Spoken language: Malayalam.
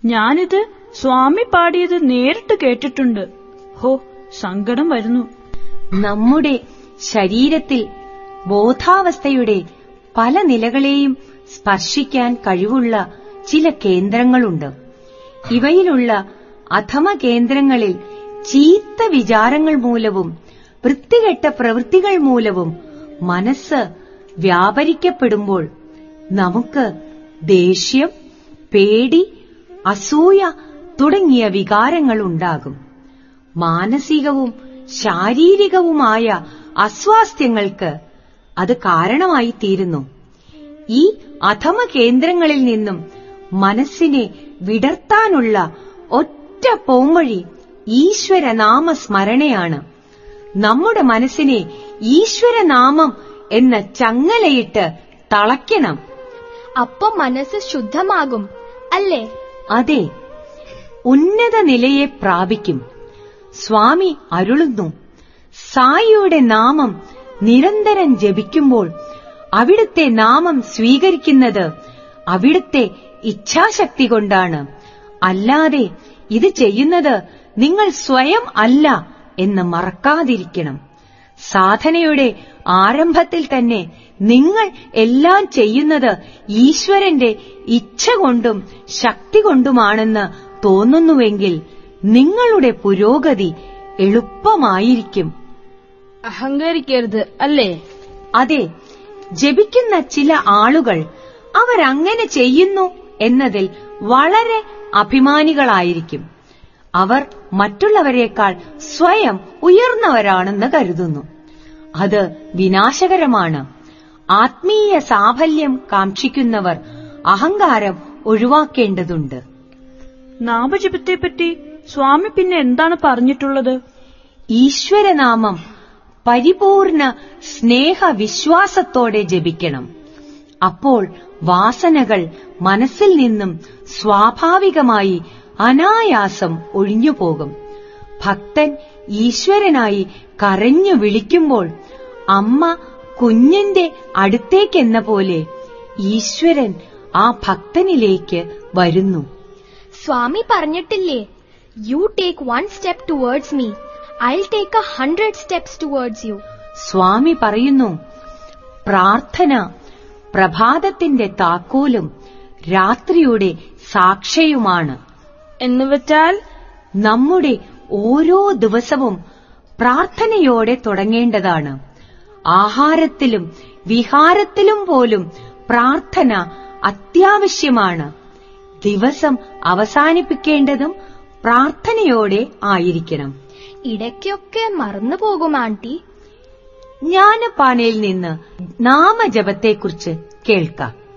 ഞാനിത് സ്വാമി പാടിയത് നേരിട്ട് കേട്ടിട്ടുണ്ട് ഹോ സങ്കടം വരുന്നു നമ്മുടെ ശരീരത്തിൽ ബോധാവസ്ഥയുടെ പല നിലകളെയും സ്പർശിക്കാൻ കഴിവുള്ള ചില കേന്ദ്രങ്ങളുണ്ട് ഇവയിലുള്ള അധമ കേന്ദ്രങ്ങളിൽ ചീത്ത വിചാരങ്ങൾ മൂലവും വൃത്തികെട്ട പ്രവൃത്തികൾ മൂലവും മനസ്സ് വ്യാപരിക്കപ്പെടുമ്പോൾ നമുക്ക് ദേഷ്യം പേടി അസൂയ തുടങ്ങിയ വികാരങ്ങൾ ഉണ്ടാകും മാനസികവും ശാരീരികവുമായ അസ്വാസ്ഥ്യങ്ങൾക്ക് അത് കാരണമായി തീരുന്നു ഈ അധമ കേന്ദ്രങ്ങളിൽ നിന്നും മനസ്സിനെ വിടർത്താനുള്ള ഒറ്റ പോംവഴി ഈശ്വരനാമ സ്മരണയാണ് നമ്മുടെ മനസ്സിനെ ഈശ്വരനാമം എന്ന ചങ്ങലയിട്ട് തളയ്ക്കണം അപ്പൊ മനസ്സ് ശുദ്ധമാകും അല്ലേ അതെ ഉന്നത നിലയെ പ്രാപിക്കും സ്വാമി അരുളുന്നു സായിയുടെ നാമം നിരന്തരം ജപിക്കുമ്പോൾ അവിടുത്തെ നാമം സ്വീകരിക്കുന്നത് അവിടുത്തെ ഇച്ഛാശക്തി കൊണ്ടാണ് അല്ലാതെ ഇത് ചെയ്യുന്നത് നിങ്ങൾ സ്വയം അല്ല എന്ന് മറക്കാതിരിക്കണം സാധനയുടെ ആരംഭത്തിൽ തന്നെ നിങ്ങൾ എല്ലാം ചെയ്യുന്നത് ഈശ്വരന്റെ ഇച്ഛ കൊണ്ടും ശക്തി കൊണ്ടുമാണെന്ന് തോന്നുന്നുവെങ്കിൽ നിങ്ങളുടെ പുരോഗതി എളുപ്പമായിരിക്കും അഹങ്കരിക്കരുത് അല്ലേ അതെ ജപിക്കുന്ന ചില ആളുകൾ അവരങ്ങനെ ചെയ്യുന്നു എന്നതിൽ വളരെ അഭിമാനികളായിരിക്കും അവർ മറ്റുള്ളവരെക്കാൾ സ്വയം ഉയർന്നവരാണെന്ന് കരുതുന്നു അത് വിനാശകരമാണ് ആത്മീയ സാഫല്യം കാക്ഷിക്കുന്നവർ അഹങ്കാരം ഒഴിവാക്കേണ്ടതുണ്ട് നാമജപത്തെപ്പറ്റി സ്വാമി പിന്നെ എന്താണ് പറഞ്ഞിട്ടുള്ളത് ഈശ്വരനാമം പരിപൂർണ സ്നേഹവിശ്വാസത്തോടെ ജപിക്കണം അപ്പോൾ വാസനകൾ മനസ്സിൽ നിന്നും സ്വാഭാവികമായി അനായാസം ഒഴിഞ്ഞുപോകും ഭക്തൻ ഈശ്വരനായി കരഞ്ഞു വിളിക്കുമ്പോൾ അമ്മ കുഞ്ഞിന്റെ അടുത്തേക്കെന്ന പോലെ ഈശ്വരൻ ആ ഭക്തനിലേക്ക് വരുന്നു സ്വാമി പറഞ്ഞിട്ടില്ലേ you take one step towards me I take a hundred steps towards you Swami പറയുന്നു പ്രാർത്ഥന പ്രഭാതത്തിന്റെ താക്കോലും രാത്രിയുടെ സാക്ഷ്യയുമാണ് എന്നുവെച്ചാൽ നമ്മുടെ ഓരോ ദിവസവും പ്രാർത്ഥനയോടെ തുടങ്ങേണ്ടതാണ് ആഹാരത്തിലും വിഹാരത്തിലും പോലും പ്രാർത്ഥന അത്യാവശ്യമാണ് ദിവസം അവസാനിപ്പിക്കേണ്ടതും പ്രാർത്ഥനയോടെ ആയിരിക്കണം ഇടയ്ക്കൊക്കെ മറന്നു പോകും ആന്റി ജ്ഞാനപാനയിൽ നിന്ന് നാമജപത്തെക്കുറിച്ച് കേൾക്കാം